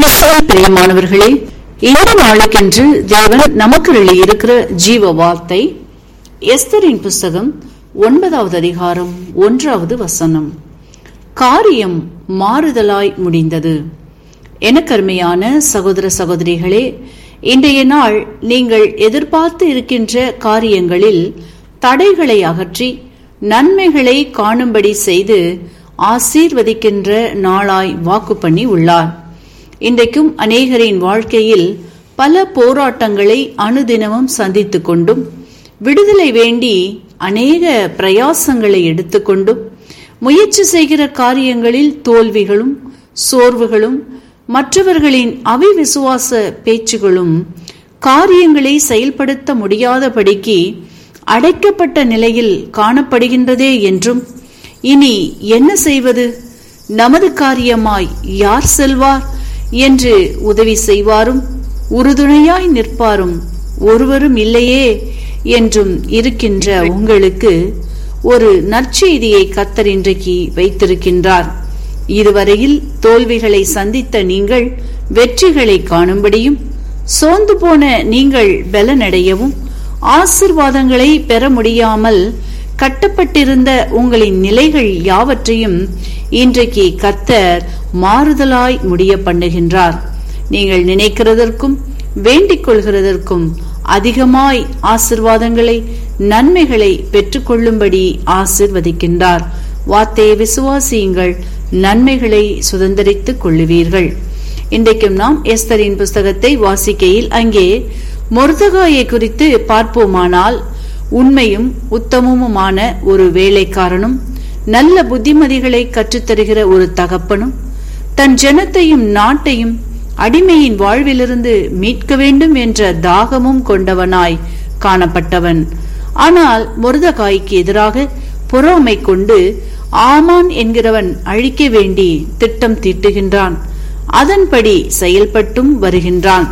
கிறிஸ்துவில் பிரியமானவர்களே இந்த நாளுக்கென்று தேவன் நமக்கு இருக்கிற ஜீவ வார்த்தை எஸ்தரின் புஸ்தகம் ஒன்பதாவது அதிகாரம் ஒன்றாவது வசனம் காரியம் மாறுதலாய் முடிந்தது எனக்கருமையான சகோதர சகோதரிகளே இன்றைய நாள் நீங்கள் எதிர்பார்த்து இருக்கின்ற காரியங்களில் தடைகளை அகற்றி நன்மைகளை காணும்படி செய்து ஆசீர்வதிக்கின்ற நாளாய் வாக்கு பண்ணி உள்ளார் இன்றைக்கும் அநேகரின் வாழ்க்கையில் பல போராட்டங்களை அனுதினமும் சந்தித்துக் கொண்டும் விடுதலை வேண்டி அநேக பிரயாசங்களை எடுத்துக்கொண்டும் முயற்சி செய்கிற காரியங்களில் தோல்விகளும் சோர்வுகளும் மற்றவர்களின் அவிவிசுவாச பேச்சுகளும் காரியங்களை செயல்படுத்த முடியாதபடிக்கு அடைக்கப்பட்ட நிலையில் காணப்படுகின்றதே என்றும் இனி என்ன செய்வது நமது காரியமாய் யார் செல்வார் என்று உதவி செய்வாரும் உறுதுணையாய் நிற்பாரும் ஒருவரும் இல்லையே என்றும் இருக்கின்ற உங்களுக்கு ஒரு நற்செய்தியை கத்தர் இன்றைக்கு வைத்திருக்கின்றார் இதுவரையில் தோல்விகளை சந்தித்த நீங்கள் வெற்றிகளை காணும்படியும் சோர்ந்து போன நீங்கள் பலனடையவும் ஆசிர்வாதங்களை பெற முடியாமல் கட்டப்பட்டிருந்த உங்களின் நிலைகள் யாவற்றையும் இன்றைக்கு கத்தர் மாறுதலாய் முடிய பண்ணுகின்றார் நீங்கள் நினைக்கிறதற்கும் வேண்டிக் கொள்கிறதற்கும் அதிகமாய் ஆசிர்வாதங்களை நன்மைகளை பெற்றுக்கொள்ளும்படி ஆசிர்வதிக்கின்றார் வார்த்தையை விசுவாசியுங்கள் நன்மைகளை சுதந்திரித்துக் கொள்ளுவீர்கள் இன்றைக்கும் நாம் எஸ்தரின் புஸ்தகத்தை வாசிக்கையில் அங்கே மொர்தகாயை குறித்து பார்ப்போமானால் உண்மையும் உத்தமமுமான ஒரு வேலைக்காரனும் நல்ல புத்திமதிகளை கற்றுத்தருகிற ஒரு தகப்பனும் தன் ஜனத்தையும் நாட்டையும் அடிமையின் வாழ்விலிருந்து மீட்க வேண்டும் என்ற தாகமும் கொண்டவனாய் காணப்பட்டவன் ஆனால் முருதகாய்க்கு எதிராக பொறாமை கொண்டு ஆமான் என்கிறவன் அழிக்க வேண்டி திட்டம் தீட்டுகின்றான் அதன்படி செயல்பட்டும் வருகின்றான்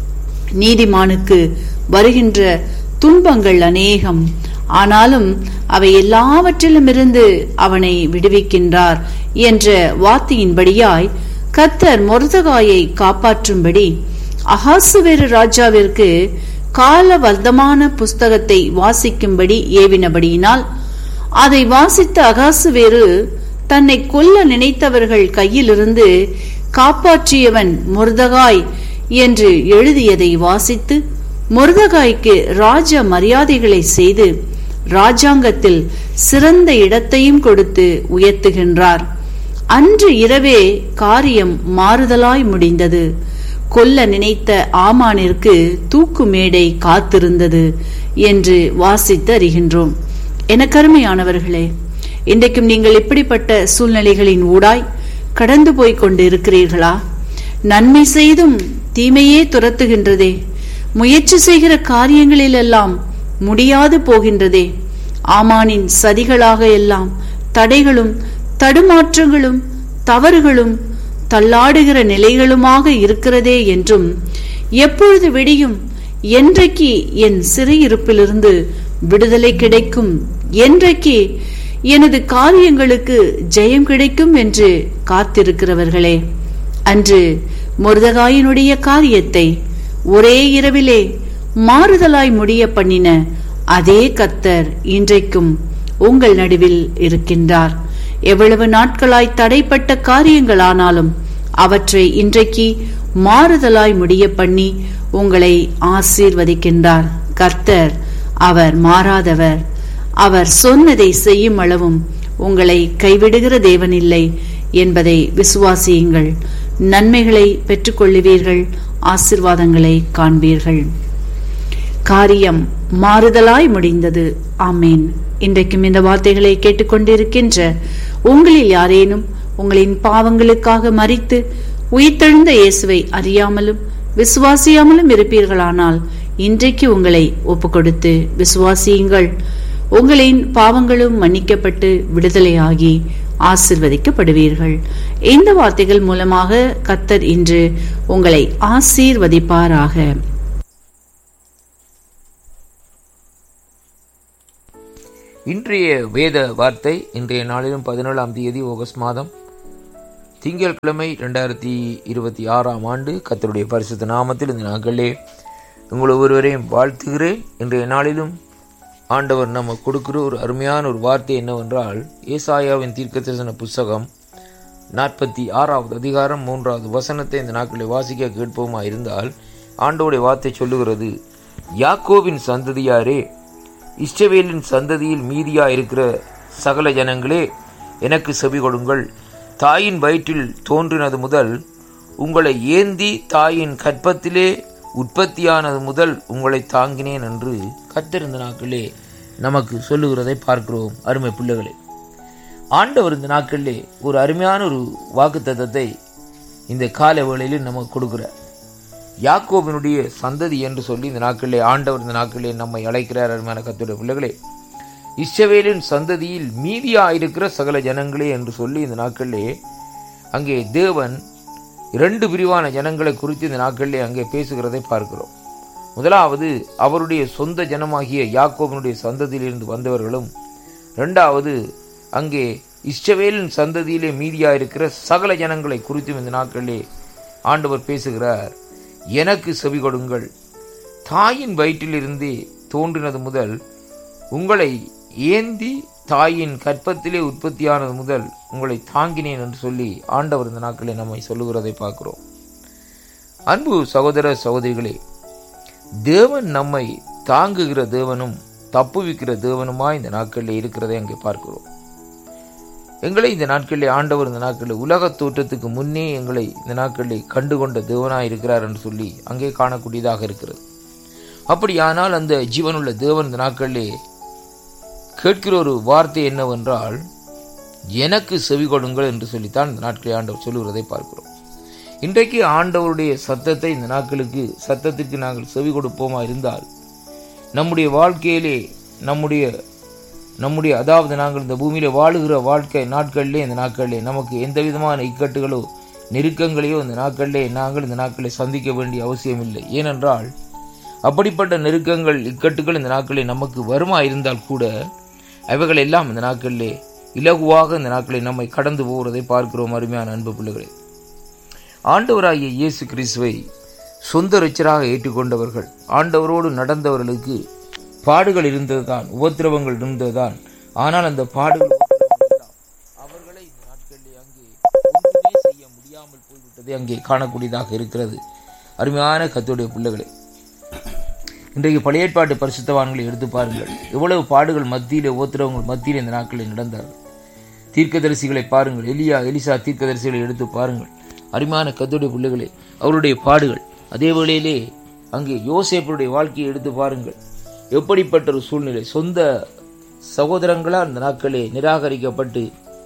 நீதிமானுக்கு வருகின்ற துன்பங்கள் அநேகம் ஆனாலும் அவை எல்லாவற்றிலுமிருந்து அவனை விடுவிக்கின்றார் என்ற வார்த்தையின்படியாய் கத்தர் மொர்தகாயை காப்பாற்றும்படி அகாசுவேறு ராஜாவிற்கு கால வர்த்தமான புஸ்தகத்தை வாசிக்கும்படி ஏவினபடியினால் அதை வாசித்த அகாசுவேறு தன்னை கொல்ல நினைத்தவர்கள் கையிலிருந்து காப்பாற்றியவன் முருதகாய் என்று எழுதியதை வாசித்து முருதகாய்க்கு ராஜ மரியாதைகளை செய்து ராஜாங்கத்தில் சிறந்த இடத்தையும் கொடுத்து உயர்த்துகின்றார் அன்று இரவே காரியம் மாறுதலாய் முடிந்தது கொல்ல நினைத்த ஆமானிற்கு தூக்கு மேடை காத்திருந்தது என்று வாசித்து அறிகின்றோம் என கருமையானவர்களே இன்றைக்கும் நீங்கள் இப்படிப்பட்ட சூழ்நிலைகளின் ஊடாய் கடந்து போய் கொண்டு இருக்கிறீர்களா நன்மை செய்தும் தீமையே துரத்துகின்றதே முயற்சி செய்கிற காரியங்களிலெல்லாம் முடியாது போகின்றதே ஆமானின் சதிகளாக எல்லாம் தடைகளும் தடுமாற்றங்களும் தவறுகளும் தள்ளாடுகிற நிலைகளுமாக இருக்கிறதே என்றும் எப்பொழுது விடியும் என்றைக்கு என் சிறையிருப்பிலிருந்து விடுதலை கிடைக்கும் என்றைக்கு எனது காரியங்களுக்கு ஜெயம் கிடைக்கும் என்று காத்திருக்கிறவர்களே அன்று முருதகாயினுடைய காரியத்தை ஒரே இரவிலே மாறுதலாய் முடிய பண்ணின அதே கத்தர் இன்றைக்கும் உங்கள் நடுவில் இருக்கின்றார் எவ்வளவு நாட்களாய் தடைப்பட்ட காரியங்களானாலும் அவற்றை இன்றைக்கு மாறுதலாய் முடிய பண்ணி உங்களை ஆசீர்வதிக்கின்றார் கர்த்தர் அவர் மாறாதவர் அவர் சொன்னதை செய்யும் அளவும் உங்களை கைவிடுகிற தேவனில்லை என்பதை விசுவாசியுங்கள் நன்மைகளை பெற்றுக்கொள்ளுவீர்கள் ஆசிர்வாதங்களை காண்பீர்கள் காரியம் மாறுதலாய் முடிந்தது ஆமேன் இன்றைக்கும் இந்த வார்த்தைகளை கேட்டுக்கொண்டிருக்கின்ற உங்களில் யாரேனும் உங்களின் பாவங்களுக்காக மறித்து உயிர்த்தெழுந்த இயேசுவை அறியாமலும் விசுவாசியாமலும் இருப்பீர்களானால் இன்றைக்கு உங்களை ஒப்புக்கொடுத்து விசுவாசியுங்கள் உங்களின் பாவங்களும் மன்னிக்கப்பட்டு விடுதலையாகி ஆசிர்வதிக்கப்படுவீர்கள் இந்த வார்த்தைகள் மூலமாக கத்தர் இன்று உங்களை ஆசீர்வதிப்பாராக இன்றைய வேத வார்த்தை இன்றைய நாளிலும் பதினேழாம் தேதி ஆகஸ்ட் மாதம் திங்கட்கிழமை ரெண்டாயிரத்தி இருபத்தி ஆறாம் ஆண்டு கத்தருடைய பரிசுத்த நாமத்தில் இந்த நாட்களிலே உங்கள் ஒவ்வொருவரையும் வாழ்த்துகிறேன் இன்றைய நாளிலும் ஆண்டவர் நம்ம கொடுக்கிற ஒரு அருமையான ஒரு வார்த்தை என்னவென்றால் ஏசாயாவின் தீர்க்கதரிசன புஸ்தகம் நாற்பத்தி ஆறாவது அதிகாரம் மூன்றாவது வசனத்தை இந்த நாட்களில் வாசிக்க கேட்போமா இருந்தால் ஆண்டவருடைய வார்த்தை சொல்லுகிறது யாக்கோவின் சந்ததியாரே இஸ்ரவேலின் சந்ததியில் மீதியா இருக்கிற சகல ஜனங்களே எனக்கு செவி கொடுங்கள் தாயின் வயிற்றில் தோன்றினது முதல் உங்களை ஏந்தி தாயின் கற்பத்திலே உற்பத்தியானது முதல் உங்களை தாங்கினேன் என்று கத்திருந்த நாட்களே நமக்கு சொல்லுகிறதை பார்க்கிறோம் அருமை பிள்ளைகளே ஆண்டவர் இந்த நாட்களிலே ஒரு அருமையான ஒரு வாக்குத்தத்தத்தை இந்த கால வேளையில் நமக்கு கொடுக்கிறார் யாக்கோபினுடைய சந்ததி என்று சொல்லி இந்த நாட்களிலே ஆண்டவர் இந்த நாட்களிலே நம்மை அழைக்கிறார் அருமையான கத்துடைய பிள்ளைகளே இஸ்ரவேலின் சந்ததியில் மீதியாயிருக்கிற சகல ஜனங்களே என்று சொல்லி இந்த நாட்களிலே அங்கே தேவன் இரண்டு பிரிவான ஜனங்களை குறித்து இந்த நாட்களிலே அங்கே பேசுகிறதை பார்க்கிறோம் முதலாவது அவருடைய சொந்த ஜனமாகிய யாக்கோபினுடைய சந்ததியிலிருந்து வந்தவர்களும் இரண்டாவது அங்கே இஸ்ரவேலின் சந்ததியிலே மீதியாயிருக்கிற சகல ஜனங்களை குறித்தும் இந்த நாட்களிலே ஆண்டவர் பேசுகிறார் எனக்கு செவி கொடுங்கள் தாயின் வயிற்றிலிருந்தே தோன்றினது முதல் உங்களை ஏந்தி தாயின் கற்பத்திலே உற்பத்தியானது முதல் உங்களை தாங்கினேன் என்று சொல்லி ஆண்டவர் இந்த நாட்களில் நம்மை சொல்லுகிறதை பார்க்கிறோம் அன்பு சகோதர சகோதரிகளே தேவன் நம்மை தாங்குகிற தேவனும் தப்புவிக்கிற தேவனுமா இந்த நாட்களில் இருக்கிறதை அங்கே பார்க்கிறோம் எங்களை இந்த நாட்களில் ஆண்டவர் இந்த நாட்களில் உலக தோற்றத்துக்கு முன்னே எங்களை இந்த நாட்களில் கண்டுகொண்ட தேவனாய் இருக்கிறார் என்று சொல்லி அங்கே காணக்கூடியதாக இருக்கிறது அப்படியானால் அந்த ஜீவனுள்ள தேவன் இந்த நாட்களிலே கேட்கிற ஒரு வார்த்தை என்னவென்றால் எனக்கு செவி கொடுங்கள் என்று சொல்லித்தான் இந்த நாட்களில் ஆண்டவர் சொல்லுகிறதை பார்க்கிறோம் இன்றைக்கு ஆண்டவருடைய சத்தத்தை இந்த நாட்களுக்கு சத்தத்திற்கு நாங்கள் செவி கொடுப்போமா இருந்தால் நம்முடைய வாழ்க்கையிலே நம்முடைய நம்முடைய அதாவது நாங்கள் இந்த பூமியில வாழுகிற வாழ்க்கை நாட்களிலே இந்த நாட்களிலே நமக்கு எந்த விதமான இக்கட்டுகளோ நெருக்கங்களையோ இந்த நாட்களிலே நாங்கள் இந்த நாட்களை சந்திக்க வேண்டிய அவசியம் இல்லை ஏனென்றால் அப்படிப்பட்ட நெருக்கங்கள் இக்கட்டுகள் இந்த நாட்களில் நமக்கு வருமா இருந்தால் கூட அவைகள் எல்லாம் இந்த நாட்களிலே இலகுவாக இந்த நாட்களில் நம்மை கடந்து போகிறதை பார்க்கிறோம் அருமையான அன்பு பிள்ளைகளே ஆண்டவராகிய இயேசு கிறிஸ்துவை சொந்த ரிச்சராக ஏற்றுக்கொண்டவர்கள் ஆண்டவரோடு நடந்தவர்களுக்கு பாடுகள் இருந்ததுதான் உபத்திரவங்கள் இருந்ததுதான் ஆனால் அந்த பாடுகள் அவர்களை இந்த நாட்களிலே அங்கே ஒன்றுமே செய்ய முடியாமல் போய்விட்டதை அங்கே காணக்கூடியதாக இருக்கிறது அருமையான கத்தோடைய பிள்ளைகளே இன்றைக்கு பழைய ஏற்பாட்டு பரிசுத்தவான்களை எடுத்து பாருங்கள் எவ்வளவு பாடுகள் மத்தியிலே உபத்திரவங்கள் மத்தியில் இந்த நாட்களில் நடந்தார்கள் தீர்க்கதரிசிகளை பாருங்கள் எலியா எலிசா தீர்க்கதரிசிகளை எடுத்து பாருங்கள் அருமையான கத்தோடைய பிள்ளைகளே அவருடைய பாடுகள் அதே வேளையிலே அங்கே யோசேப்பருடைய வாழ்க்கையை எடுத்து பாருங்கள் எப்படிப்பட்ட ஒரு சூழ்நிலை சொந்த சகோதரங்களால் இந்த நாட்களே நிராகரிக்கப்பட்டு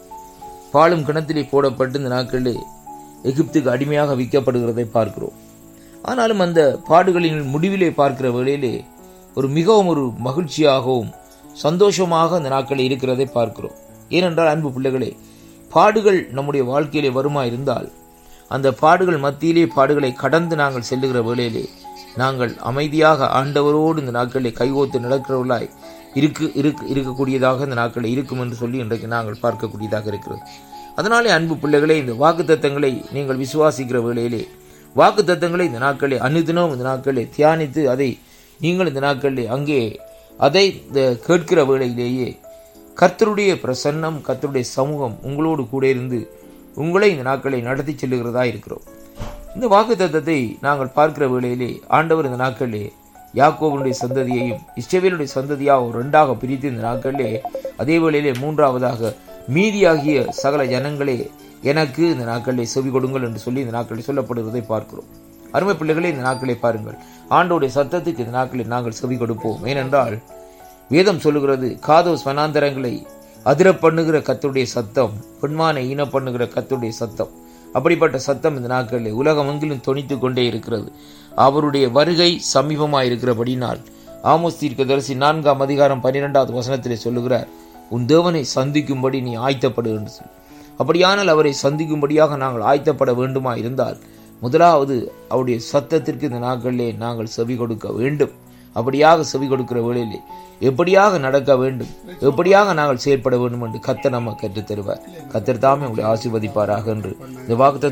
பாலும் கிணத்திலே போடப்பட்டு இந்த நாட்களே எகிப்துக்கு அடிமையாக விற்கப்படுகிறதை பார்க்கிறோம் ஆனாலும் அந்த பாடுகளின் முடிவிலே பார்க்கிற வேளையிலே ஒரு மிகவும் ஒரு மகிழ்ச்சியாகவும் சந்தோஷமாக அந்த நாட்களில் இருக்கிறதை பார்க்கிறோம் ஏனென்றால் அன்பு பிள்ளைகளே பாடுகள் நம்முடைய வாழ்க்கையிலே வருமா இருந்தால் அந்த பாடுகள் மத்தியிலே பாடுகளை கடந்து நாங்கள் செல்லுகிற வேளையிலே நாங்கள் அமைதியாக ஆண்டவரோடு இந்த நாட்களிலே கைகோத்து நடக்கிறவர்களாய் இருக்கு இருக்கு இருக்கக்கூடியதாக இந்த நாட்களில் இருக்கும் என்று சொல்லி இன்றைக்கு நாங்கள் பார்க்கக்கூடியதாக இருக்கிறது அதனாலே அன்பு பிள்ளைகளே இந்த வாக்கு தத்தங்களை நீங்கள் விசுவாசிக்கிற வேளையிலே வாக்கு தத்தங்களை இந்த நாட்களில் அனுதினம் இந்த நாட்களில் தியானித்து அதை நீங்கள் இந்த நாட்களில் அங்கே அதை இந்த கேட்கிற வேளையிலேயே கர்த்தருடைய பிரசன்னம் கர்த்தருடைய சமூகம் உங்களோடு கூட இருந்து உங்களை இந்த நாட்களை நடத்தி செல்லுகிறதா இருக்கிறோம் இந்த வாக்கு தத்தத்தை நாங்கள் பார்க்கிற வேளையிலே ஆண்டவர் இந்த நாட்களிலே யாக்கோவனுடைய சந்ததியையும் இஸ்ரவேலுடைய சந்ததியாக ஒரு ரெண்டாக பிரித்து இந்த நாட்களிலே அதே வேளையிலே மூன்றாவதாக மீதியாகிய சகல ஜனங்களே எனக்கு இந்த நாட்களிலே செவி கொடுங்கள் என்று சொல்லி இந்த நாட்களில் சொல்லப்படுவதை பார்க்கிறோம் அருமை பிள்ளைகளே இந்த நாட்களை பாருங்கள் ஆண்டோடைய சத்தத்துக்கு இந்த நாட்களில் நாங்கள் செவி கொடுப்போம் ஏனென்றால் வேதம் சொல்லுகிறது காதோஸ் வனாந்தரங்களை அதிர பண்ணுகிற கத்துடைய சத்தம் பெண்மானை ஈன பண்ணுகிற கத்துடைய சத்தம் அப்படிப்பட்ட சத்தம் இந்த நாட்களில் உலகமெங்கிலும் தொனித்து கொண்டே இருக்கிறது அவருடைய வருகை சமீபமாய் இருக்கிறபடினால் ஆமோஸ் தீர்க்கதரிசி நான்காம் அதிகாரம் பன்னிரெண்டாவது வசனத்திலே சொல்லுகிறார் உன் தேவனை சந்திக்கும்படி நீ ஆயத்தப்படு என்று சொல்லி அப்படியானால் அவரை சந்திக்கும்படியாக நாங்கள் ஆயத்தப்பட வேண்டுமா இருந்தால் முதலாவது அவருடைய சத்தத்திற்கு இந்த நாட்களிலே நாங்கள் செவி கொடுக்க வேண்டும் அப்படியாக செவி கொடுக்கிற வேளையிலே எப்படியாக நடக்க வேண்டும் எப்படியாக நாங்கள் செயல்பட வேண்டும் என்று கத்தர் நம்ம கற்றுத் தருவார் கத்தர் தாமே உங்களை ஆசீர்வதிப்பாராக என்று இந்த வாக்குத்தத்தத்தை